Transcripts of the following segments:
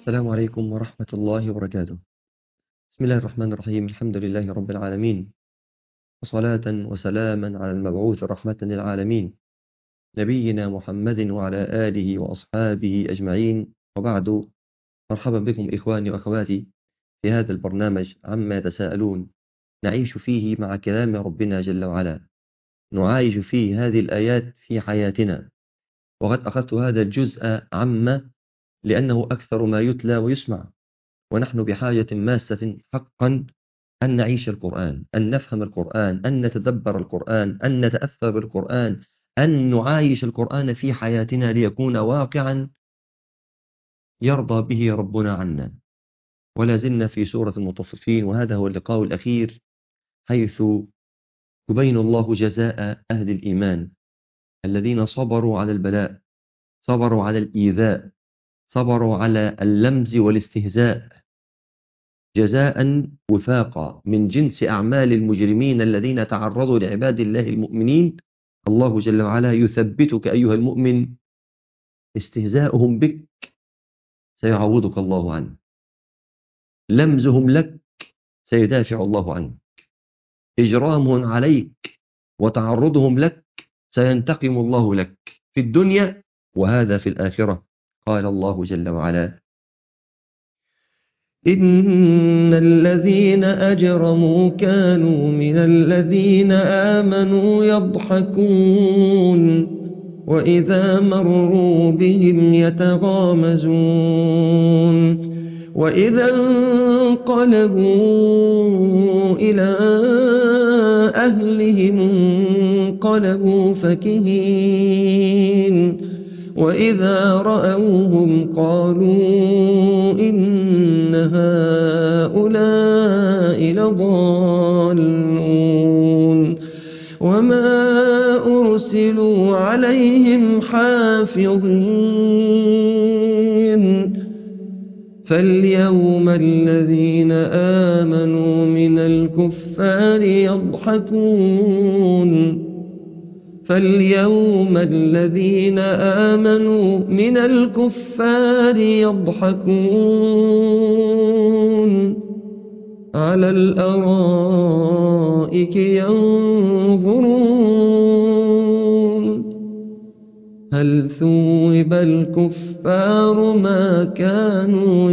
السلام عليكم ورحمة الله وبركاته بسم الله الرحمن الرحيم الحمد لله رب العالمين وصلاة وسلاما على المبعوث رحمة للعالمين نبينا محمد وعلى آله وأصحابه أجمعين وبعد مرحبا بكم إخواني وأخواتي في هذا البرنامج عما يتساءلون نعيش فيه مع كلام ربنا جل وعلا نعايش فيه هذه الآيات في حياتنا وقد أخذت هذا الجزء عما لأنه أكثر ما يتلى ويسمع ونحن بحاجة ماسة حقا أن نعيش القرآن أن نفهم القرآن أن نتدبر القرآن أن نتأثر بالقرآن أن نعايش القرآن في حياتنا ليكون واقعا يرضى به ربنا عنا ولا زلنا في سورة المطففين وهذا هو اللقاء الأخير حيث يبين الله جزاء أهل الإيمان الذين صبروا على البلاء صبروا على الإيذاء صبروا على اللمز والاستهزاء جزاء وفاقا من جنس أعمال المجرمين الذين تعرضوا لعباد الله المؤمنين الله جل وعلا يثبتك أيها المؤمن استهزاؤهم بك سيعوضك الله عنه لمزهم لك سيدافع الله عنك إجرامهم عليك وتعرضهم لك سينتقم الله لك في الدنيا وهذا في الآخرة قال الله جل وعلا إن الذين أجرموا كانوا من الذين آمنوا يضحكون وإذا مروا بهم يتغامزون وإذا انقلبوا إلى أهلهم انقلبوا فكهين وإذا رأوهم قالوا إن هؤلاء لضالون وما أرسلوا عليهم حافظين فاليوم الذين آمنوا من الكفار يضحكون فاليوم الذين آمنوا من الكفار يضحكون على الأرائك ينظرون هل ثوب الكفار ما كانوا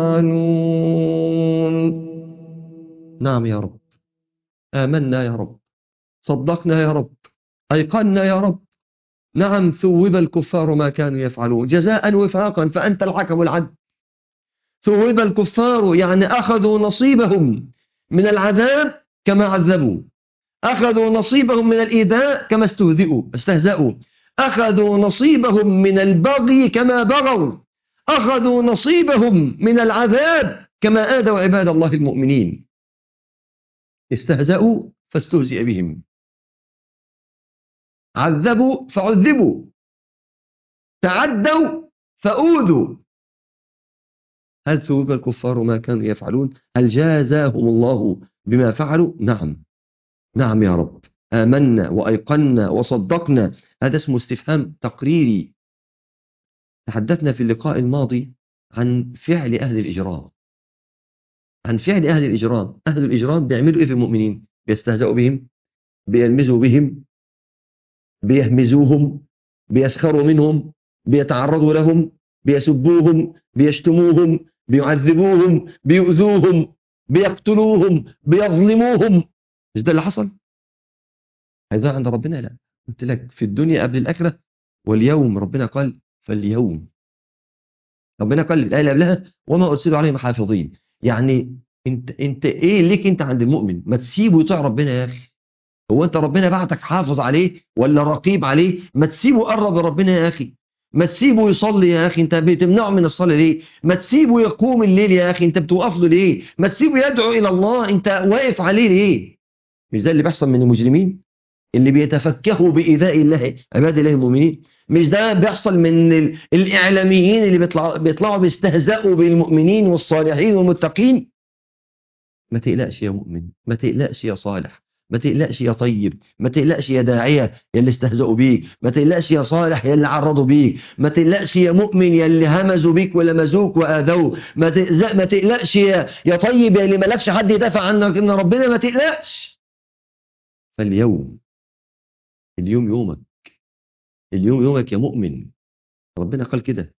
يفعلون نعم يا رب آمنا يا رب صدقنا يا رب أيقنا يا رب نعم ثوب الكفار ما كانوا يفعلون جزاء وفاقا فأنت الحكم العدل ثوب الكفار يعني أخذوا نصيبهم من العذاب كما عذبوا أخذوا نصيبهم من الإيذاء كما استهزئوا استهزأوا أخذوا نصيبهم من البغي كما بغوا أخذوا نصيبهم من العذاب كما آذوا عباد الله المؤمنين استهزأوا فاستهزئ بهم عذبوا فعذبوا تعدوا فأوذوا هل ثوب الكفار ما كانوا يفعلون هل جازاهم الله بما فعلوا نعم نعم يا رب آمنا وأيقنا وصدقنا هذا اسمه استفهام تقريري تحدثنا في اللقاء الماضي عن فعل أهل الإجرام عن فعل أهل الإجرام أهل الإجرام بيعملوا إيه في المؤمنين بيستهزئوا بهم بيلمزوا بهم بيهمزوهم بيسخروا منهم بيتعرضوا لهم بيسبوهم بيشتموهم بيعذبوهم بيؤذوهم بيقتلوهم بيظلموهم مش ده اللي حصل هيضيع عند ربنا لا قلت لك في الدنيا قبل الآخرة واليوم ربنا قال فاليوم ربنا قال الآية اللي قبلها وما أرسلوا عليهم حافظين يعني انت انت ايه ليك انت عند المؤمن ما تسيبه يطيع ربنا يا اخي هو انت ربنا بعتك حافظ عليه ولا رقيب عليه ما تسيبه قرب لربنا يا اخي ما تسيبه يصلي يا اخي انت بتمنعه من الصلاه ليه ما تسيبه يقوم الليل يا اخي انت بتوقف له ليه ما تسيبه يدعو الى الله انت واقف عليه ليه مش ده اللي بيحصل من المجرمين اللي بيتفكهوا بايذاء الله عباد الله المؤمنين مش ده بيحصل من ال- الاعلاميين اللي بيطلعوا بيطلعوا بيستهزئوا بالمؤمنين والصالحين والمتقين ما تقلقش يا مؤمن ما تقلقش يا صالح ما تقلقش يا طيب ما تقلقش يا داعية يا اللي استهزأوا بيك ما تقلقش يا صالح يا اللي عرضوا بيك ما تقلقش يا مؤمن يا اللي همزوا بيك ولمزوك وآذوك ما تقلق- ما تقلقش يا يا طيب يا اللي مالكش حد يدافع عنك ان ربنا ما تقلقش فاليوم اليوم يومك اليوم يومك يا مؤمن ربنا قال كده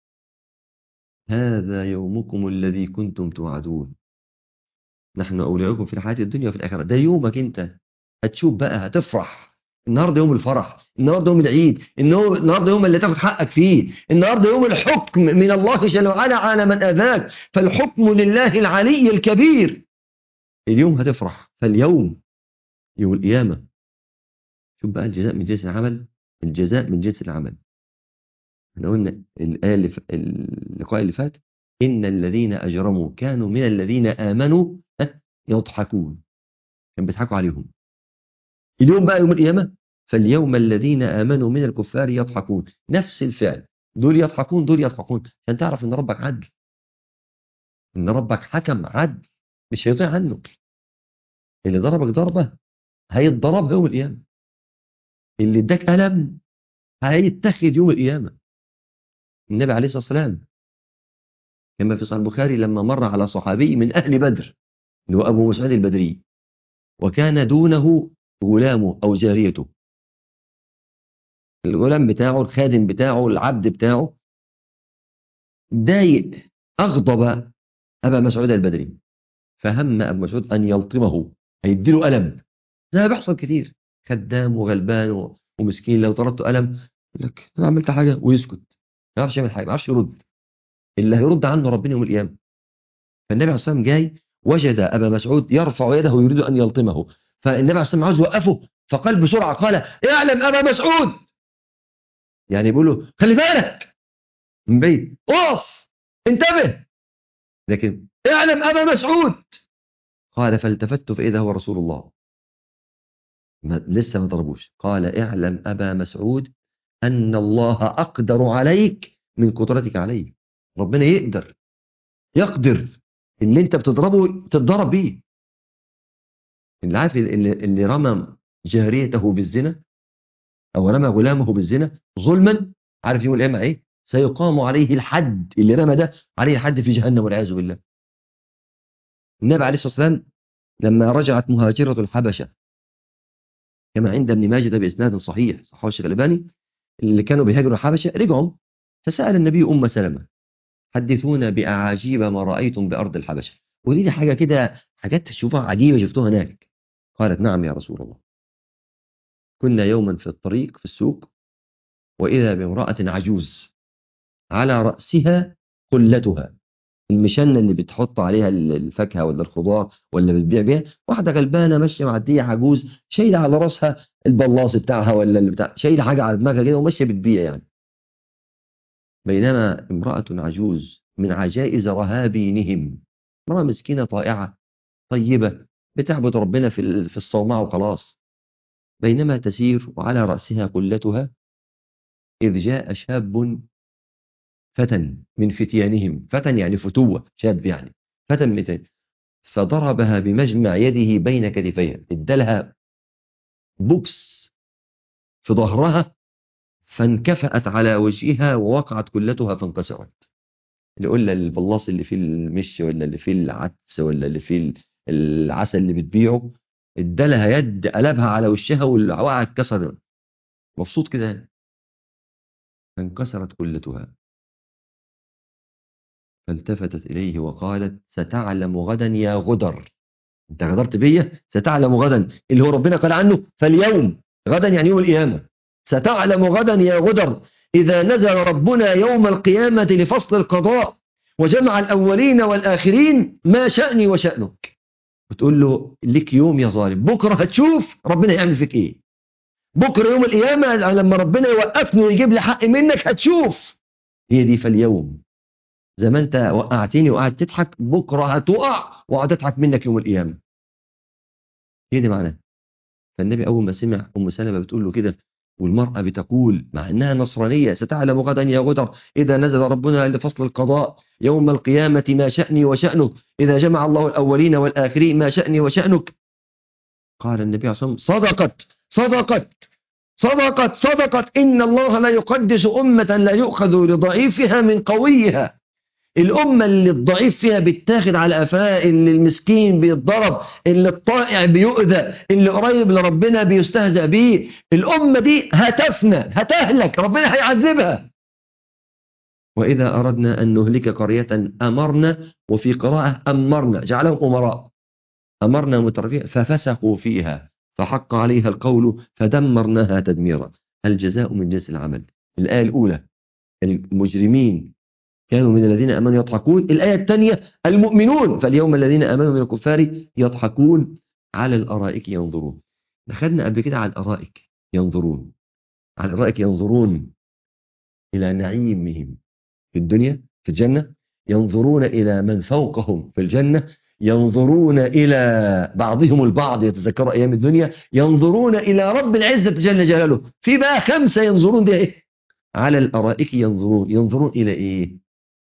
هذا يومكم الذي كنتم توعدون نحن أولياؤكم في الحياة الدنيا وفي الآخرة ده يومك أنت هتشوف بقى هتفرح النهارده يوم الفرح النهارده يوم العيد النهو- النهارده يوم اللي تاخد حقك فيه النهارده يوم الحكم من الله جل وعلا على من اذاك فالحكم لله العلي الكبير اليوم هتفرح فاليوم يوم القيامه شوف بقى الجزاء من جنس العمل الجزاء من جنس العمل احنا قلنا الايه اللي ف... اللقاء اللي فات ان الذين اجرموا كانوا من الذين امنوا ها، يضحكون كان بيضحكوا عليهم اليوم بقى يوم القيامة فاليوم الذين آمنوا من الكفار يضحكون نفس الفعل دول يضحكون دول يضحكون عشان تعرف ان ربك عدل ان ربك حكم عدل مش هيطيع عنه اللي ضربك ضربة هيتضرب يوم القيامة اللي اداك ألم هيتخذ يوم القيامة النبي عليه الصلاة والسلام كما في صحيح البخاري لما مر على صحابي من أهل بدر اللي هو أبو مسعود البدري وكان دونه غلامه أو جاريته الغلام بتاعه الخادم بتاعه العبد بتاعه ضايق أغضب أبا مسعود البدري فهم أبو مسعود أن يلطمه هيديله ألم زي ما بيحصل كتير خدام وغلبان و- ومسكين لو طردته ألم يقول لك أنا عملت حاجة ويسكت ما يعرفش يعمل حاجة ما يعرفش يرد اللي هيرد عنه ربنا يوم القيامة فالنبي عليه الصلاة والسلام جاي وجد أبا مسعود يرفع يده يريد أن يلطمه فالنبي عليه الصلاة والسلام عاوز يوقفه فقال بسرعة قال اعلم أبا مسعود يعني بيقول له خلي بالك من بعيد اقف انتبه لكن اعلم أبا مسعود قال فالتفت فإذا هو رسول الله ما لسه ما ضربوش قال اعلم أبا مسعود أن الله أقدر عليك من قدرتك عليه ربنا يقدر يقدر اللي انت بتضربه تتضرب بيه اللي عارف اللي, اللي رمى جاريته بالزنا او رمى غلامه بالزنا ظلما عارف يوم القيامه ايه سيقام عليه الحد اللي رمى ده عليه الحد في جهنم والعياذ بالله النبي عليه الصلاه والسلام لما رجعت مهاجره الحبشه كما عند ابن ماجه باسناد صحيح صححه الشيخ الالباني اللي كانوا بيهاجروا الحبشه رجعوا فسال النبي ام سلمه حدثونا باعاجيب ما رايتم بارض الحبشه ودي دي حاجه كده حاجات تشوفها عجيبه شفتوها هناك قالت نعم يا رسول الله كنا يوما في الطريق في السوق وإذا بامرأة عجوز على رأسها قلتها المشنة اللي بتحط عليها الفاكهة ولا الخضار ولا بتبيع بيها واحدة غلبانة ماشية معدية عجوز شايلة على رأسها البلاص بتاعها ولا اللي بتاع شايلة حاجة على دماغها كده وماشية بتبيع يعني بينما امرأة عجوز من عجائز رهابينهم امرأة مسكينة طائعة طيبة بتعبد ربنا في في الصومعة وخلاص بينما تسير وعلى رأسها قلتها إذ جاء شاب فتى من فتيانهم فتى يعني فتوة شاب يعني فتى من فتيان فضربها بمجمع يده بين كتفيها ادالها بوكس في ظهرها فانكفأت على وجهها ووقعت كلتها فانكسرت اللي قلنا البلاص اللي فيه المش ولا اللي فيه العدس ولا اللي فيه العسل اللي بتبيعه ادالها يد قلبها على وشها والوقع اتكسر مبسوط كده فانكسرت كلتها فالتفتت إليه وقالت ستعلم غدا يا غدر انت غدرت بيا ستعلم غدا اللي هو ربنا قال عنه فاليوم غدا يعني يوم القيامة ستعلم غدا يا غدر إذا نزل ربنا يوم القيامة لفصل القضاء وجمع الأولين والآخرين ما شأني وشأنك بتقول له لك يوم يا ظالم بكرة هتشوف ربنا يعمل فيك ايه بكرة يوم القيامة لما ربنا يوقفني ويجيب لي حق منك هتشوف هي دي فاليوم زي ما انت وقعتني وقعدت تضحك بكرة هتقع وهتضحك منك يوم القيامة هي دي معناه فالنبي أول ما سمع أم سلمة بتقول له كده والمرأة بتقول مع أنها نصرانية ستعلم غدا يا غدر إذا نزل ربنا لفصل القضاء يوم القيامة ما شأني وشأنك إذا جمع الله الأولين والآخرين ما شأني وشأنك قال النبي عليه الصلاة والسلام صدقت صدقت صدقت صدقت إن الله لا يقدس أمة لا يؤخذ لضعيفها من قويها الأمة اللي الضعيف فيها بيتاخد على قفاه اللي المسكين بيتضرب اللي الطائع بيؤذى اللي قريب لربنا بيستهزأ بيه الأمة دي هتفنى هتهلك ربنا هيعذبها وإذا أردنا أن نهلك قرية أمرنا وفي قراءة أمرنا جعلهم أمراء أمرنا مترفين ففسقوا فيها فحق عليها القول فدمرناها تدميرا الجزاء من جنس العمل الآية الأولى المجرمين كانوا من الذين امنوا يضحكون الايه الثانيه المؤمنون فاليوم الذين امنوا من الكفار يضحكون على الارائك ينظرون دخلنا قبل كده على الارائك ينظرون على الارائك ينظرون الى نعيمهم في الدنيا في الجنه ينظرون الى من فوقهم في الجنه ينظرون الى بعضهم البعض يتذكروا ايام الدنيا ينظرون الى رب العزه جل جلاله في بقى خمسه ينظرون دي ايه على الارائك ينظرون ينظرون الى ايه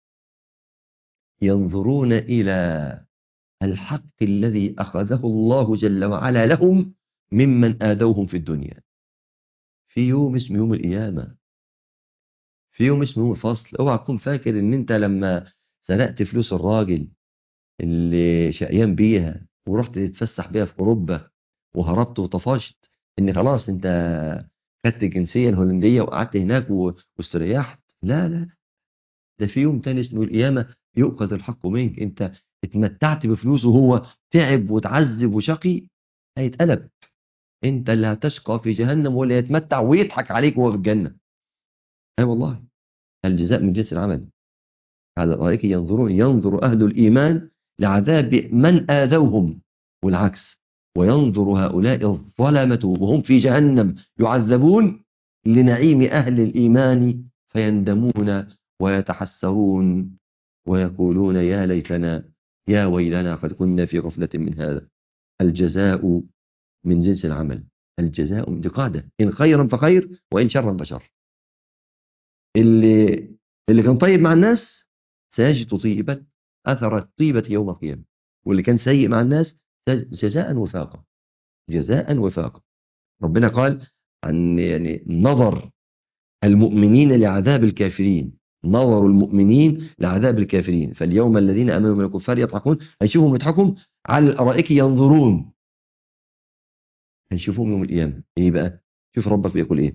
ينظرون إلى الحق الذي أخذه الله جل وعلا لهم ممن آذوهم في الدنيا في يوم اسمه يوم القيامة في يوم اسمه يوم الفصل اوعى تكون فاكر ان انت لما سرقت فلوس الراجل اللي شقيان بيها ورحت تتفسح بيها في اوروبا وهربت وطفشت ان خلاص انت خدت الجنسيه الهولنديه وقعدت هناك واستريحت لا لا ده في يوم تاني اسمه القيامه يؤخذ الحق منك انت اتمتعت بفلوسه وهو تعب وتعذب وشقي هيتقلب انت اللي هتشقى في جهنم واللي يتمتع ويضحك عليك وهو في الجنة اي أيوة والله الجزاء من جنس العمل على الارائك ينظرون ينظر اهل الايمان لعذاب من اذوهم والعكس وينظر هؤلاء الظلمة وهم في جهنم يعذبون لنعيم أهل الإيمان فيندمون ويتحسرون ويقولون يا ليتنا يا ويلنا قد كنا في غفلة من هذا الجزاء من جنس العمل الجزاء من قاعدة إن خيرا فخير وإن شرا فشر اللي اللي كان طيب مع الناس سيجد طيبا أثر الطيبة يوم القيامة واللي كان سيء مع الناس جزاء وفاقا جزاء وفاقا ربنا قال عن يعني نظر المؤمنين لعذاب الكافرين نظر المؤمنين لعذاب الكافرين فاليوم الذين امنوا من الكفار يضحكون هنشوفهم يضحكون على الارائك ينظرون هنشوفهم يوم القيامه ايه بقى شوف ربك بيقول ايه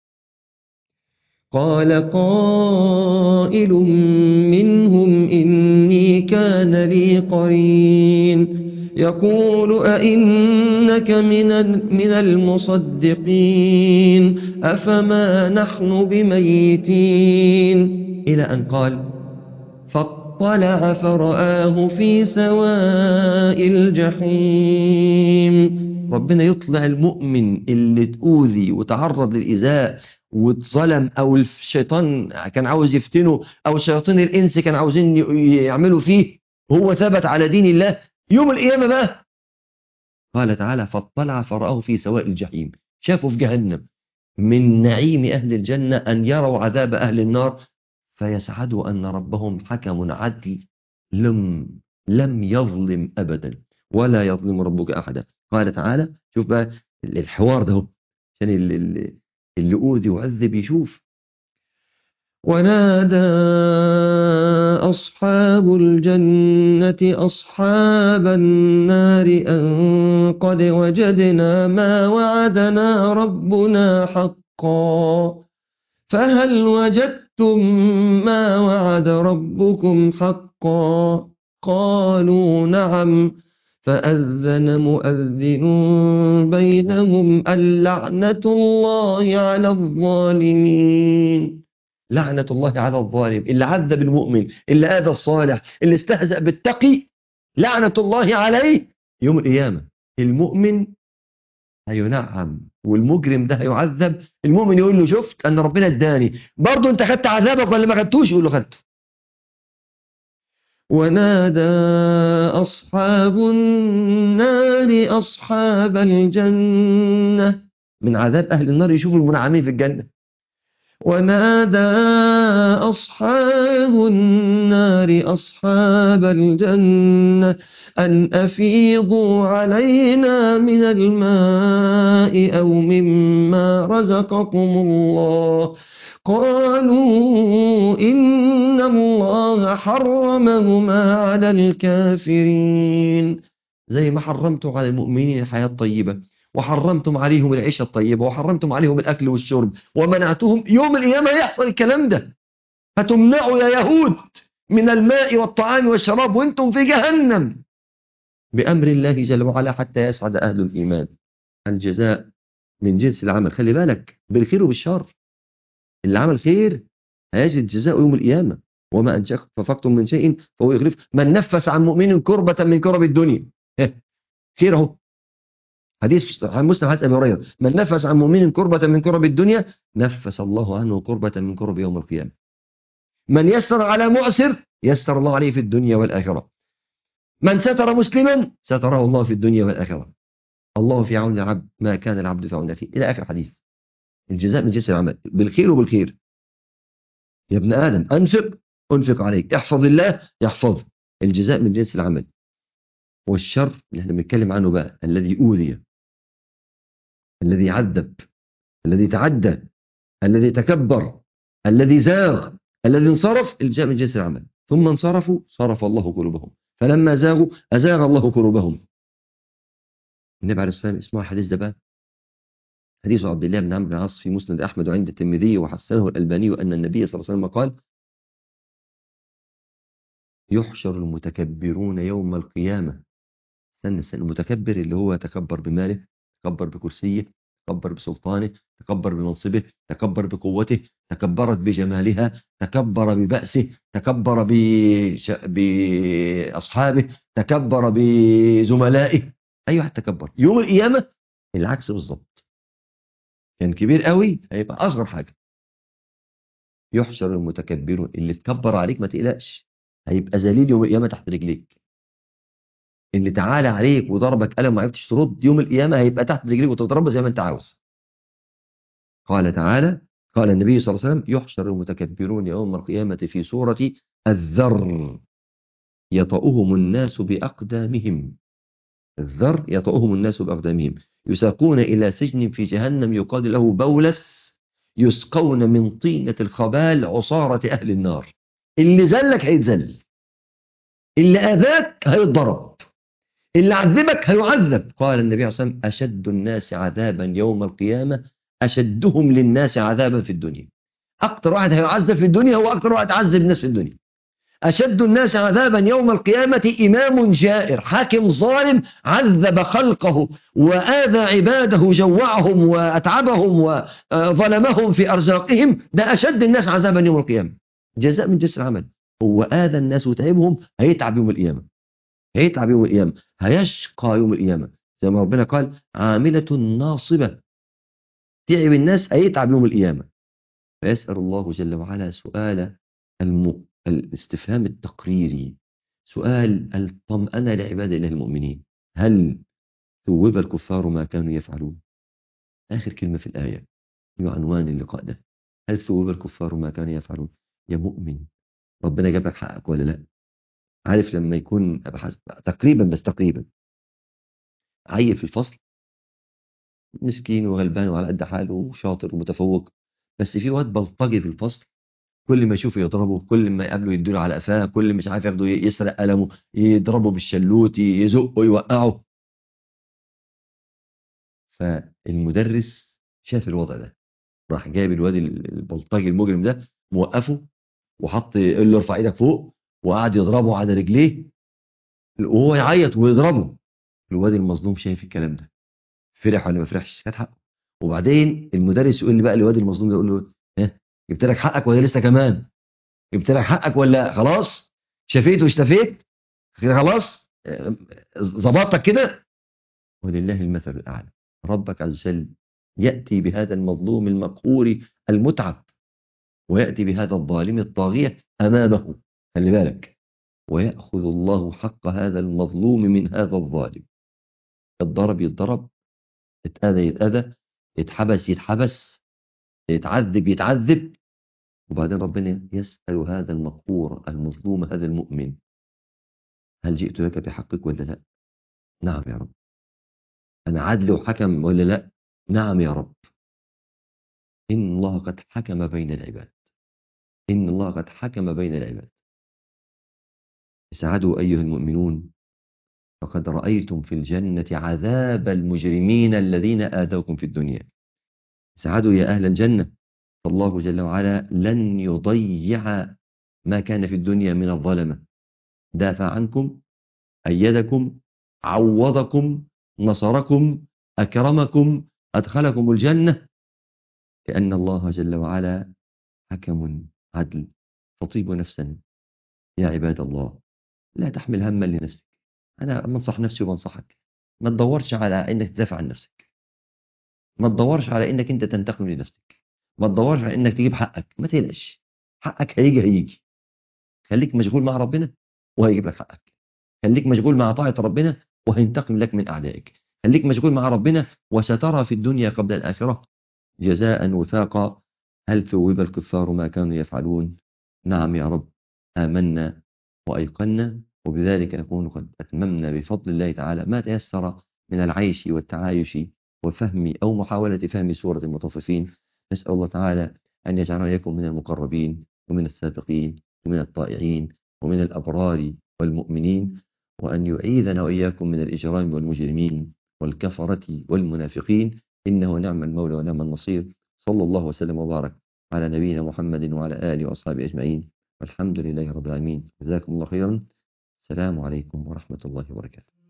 قال قائل منهم إني كان لي قرين يقول أئنك من من المصدقين أفما نحن بميتين الى ان قال فاطلع فرآه في سواء الجحيم ربنا يطلع المؤمن اللي تؤذي وتعرض للإيذاء واتظلم او الشيطان كان عاوز يفتنه او شياطين الانس كان عاوزين يعملوا فيه هو ثبت على دين الله يوم القيامه بقى قال تعالى فاطلع فرآه في سواء الجحيم شافوا في جهنم من نعيم اهل الجنه ان يروا عذاب اهل النار فيسعدوا ان ربهم حكم عدل لم لم يظلم ابدا ولا يظلم ربك احدا قال تعالى شوف بقى الحوار ده عشان اللي, اللي اللي أوذي وعذب يشوف ونادى أصحاب الجنة أصحاب النار أن قد وجدنا ما وعدنا ربنا حقا فهل وجدتم ما وعد ربكم حقا قالوا نعم فأذن مؤذن بينهم اللعنة الله على الظالمين لعنة الله على الظالم اللي عذب المؤمن اللي آذى الصالح اللي استهزأ بالتقي لعنة الله عليه يوم القيامة المؤمن هينعم والمجرم ده هيعذب المؤمن يقول له شفت أن ربنا اداني برضه أنت خدت عذابك ولا ما خدتوش يقول له خدته ونادى أصحاب النار أصحاب الجنة من عذاب أهل النار يشوفوا المنعمين في الجنة ونادى أصحاب النار أصحاب الجنة أن أفيضوا علينا من الماء أو مما رزقكم الله قالوا إن الله حرمهما على الكافرين زي ما حرمتم على المؤمنين الحياة الطيبة وحرمتم عليهم العيشة الطيبة وحرمتم عليهم الأكل والشرب ومنعتهم يوم القيامة يحصل الكلام ده فتمنعوا يا يهود من الماء والطعام والشراب وانتم في جهنم بأمر الله جل وعلا حتى يسعد أهل الإيمان الجزاء من جنس العمل خلي بالك بالخير وبالشر اللي عمل خير هيجد جزاء يوم القيامة وما أنفقتم من شيء فهو يخلف من نفس عن مؤمن كربة من كرب الدنيا خير اهو حديث صحيح مسلم حديث ابي هريره من نفس عن مؤمن كربة من كرب الدنيا نفس الله عنه كربة من كرب يوم القيامة من يسر على معسر يسر الله عليه في الدنيا والآخرة من ستر مسلما ستره الله في الدنيا والآخرة الله في عون العبد ما كان العبد في عون أخيه إلى آخر حديث الجزاء من جنس العمل بالخير وبالخير يا ابن آدم أنفق أنفق عليك احفظ الله يحفظ الجزاء من جنس العمل والشر اللي احنا بنتكلم عنه بقى الذي أوذي الذي عذب الذي تعدى الذي تكبر الذي زاغ الذي انصرف الجزاء من جنس العمل ثم انصرفوا صرف الله قلوبهم فلما زاغوا أزاغ الله قلوبهم النبي عليه الصلاة والسلام اسمه الحديث ده بقى حديث عبد الله بن عمرو بن العاص في مسند أحمد وعند الترمذي وحسنه الألباني أن النبي صلى الله عليه وسلم قال يحشر المتكبرون يوم القيامة استنى استنى المتكبر اللي هو تكبر بماله تكبر بكرسيه تكبر بسلطانه تكبر بمنصبه تكبر بقوته تكبرت بجمالها تكبر ببأسه تكبر بش... بأصحابه تكبر بزملائه أي واحد تكبر يوم القيامة العكس بالظبط كان كبير قوي هيبقى أصغر حاجة يحشر المتكبرون اللي تكبر عليك ما تقلقش هيبقى ذليل يوم القيامة تحت رجليك اللي تعالى عليك وضربك قلم وما عرفتش ترد يوم القيامة هيبقى تحت رجليك وتضربه زي ما انت عاوز قال تعالى قال النبي صلى الله عليه وسلم يحشر المتكبرون يوم القيامة في صورة الذر يطأهم الناس بأقدامهم الذر يطأهم الناس بأقدامهم يساقون إلى سجن في جهنم يقال له بولس يسقون من طينة الخبال عصارة أهل النار اللي زلك هيتزل اللي أذاك هيتضرب اللي عذبك هيعذب قال النبي عليه الصلاة والسلام أشد الناس عذابا يوم القيامة أشدهم للناس عذابا في الدنيا أكتر واحد هيعذب في الدنيا هو أكتر واحد عذب الناس في الدنيا أشد الناس عذابا يوم القيامة إمام جائر حاكم ظالم عذب خلقه وآذى عباده جوعهم وأتعبهم وظلمهم في أرزاقهم ده أشد الناس عذابا يوم القيامة جزاء من جنس العمل هو آذى الناس وتعبهم هيتعب يوم القيامة هيتعب يوم القيامة هيشقى يوم القيامة زي ما ربنا قال عاملة ناصبة تعب الناس هيتعب يوم القيامة فيسأل الله جل وعلا سؤال الم... الاستفهام التقريري سؤال الطمأنة لعباد الله المؤمنين هل ثوب الكفار ما كانوا يفعلون آخر كلمة في الآية عنوان اللقاء ده هل ثوب الكفار ما كانوا يفعلون يا مؤمن ربنا جاب لك حقك ولا لا عارف لما يكون تقريبا بس تقريبا عيل في الفصل مسكين وغلبان وعلى قد حاله وشاطر ومتفوق بس في واد بلطجي في الفصل كل ما يشوفه يضربه كل ما يقابله يديله على قفاه كل مش عارف ياخده يسرق قلمه يضربه بالشلوت يزقه يوقعه فالمدرس شاف الوضع ده راح جايب الواد البلطجي المجرم ده موقفه وحط يقول له ارفع ايدك فوق وقعد يضربه على رجليه وهو يعيط ويضربه الواد المظلوم شايف الكلام ده فرح ولا ما فرحش خد حقه وبعدين المدرس يقول لي بقى الواد المظلوم ده يقول له ها جبت لك حقك ولا لسه كمان جبت لك حقك ولا خلاص شفيت واشتفيت خلاص ظبطتك كده ولله المثل الاعلى ربك عز وجل ياتي بهذا المظلوم المقهور المتعب وياتي بهذا الظالم الطاغيه امامه خلي بالك ويأخذ الله حق هذا المظلوم من هذا الظالم الضرب يتضرب اتأذى يتأذى يتحبس يتحبس يتعذب يتعذب وبعدين ربنا يسأل هذا المقهور المظلوم هذا المؤمن هل جئت لك بحقك ولا لا نعم يا رب أنا عدل وحكم ولا لا نعم يا رب إن الله قد حكم بين العباد إن الله قد حكم بين العباد اسعدوا أيها المؤمنون فقد رأيتم في الجنة عذاب المجرمين الذين آذوكم في الدنيا اسعدوا يا أهل الجنة فالله جل وعلا لن يضيع ما كان في الدنيا من الظلمة دافع عنكم أيدكم عوضكم نصركم أكرمكم أدخلكم الجنة لأن الله جل وعلا حكم عدل فطيبوا نفسا يا عباد الله لا تحمل هما لنفسك أنا بنصح نفسي وبنصحك ما تدورش على إنك تدافع عن نفسك ما تدورش على إنك أنت تنتقم لنفسك ما تدورش على إنك تجيب حقك ما تقلقش حقك هيجي هيجي خليك مشغول مع ربنا وهيجيب لك حقك خليك مشغول مع طاعة ربنا وهينتقم لك من أعدائك خليك مشغول مع ربنا وسترى في الدنيا قبل الآخرة جزاء وفاقا هل ثوب الكفار ما كانوا يفعلون نعم يا رب آمنا وأيقنا وبذلك نكون قد أتممنا بفضل الله تعالى ما تيسر من العيش والتعايش وفهم أو محاولة فهم سورة المطففين نسأل الله تعالى أن يجعلنا إياكم من المقربين ومن السابقين ومن الطائعين ومن الأبرار والمؤمنين وأن يعيذنا وإياكم من الإجرام والمجرمين والكفرة والمنافقين إنه نعم المولى ونعم النصير صلى الله وسلم وبارك على نبينا محمد وعلى آله وأصحابه أجمعين والحمد لله رب العالمين جزاكم الله خيرا السلام عليكم ورحمة الله وبركاته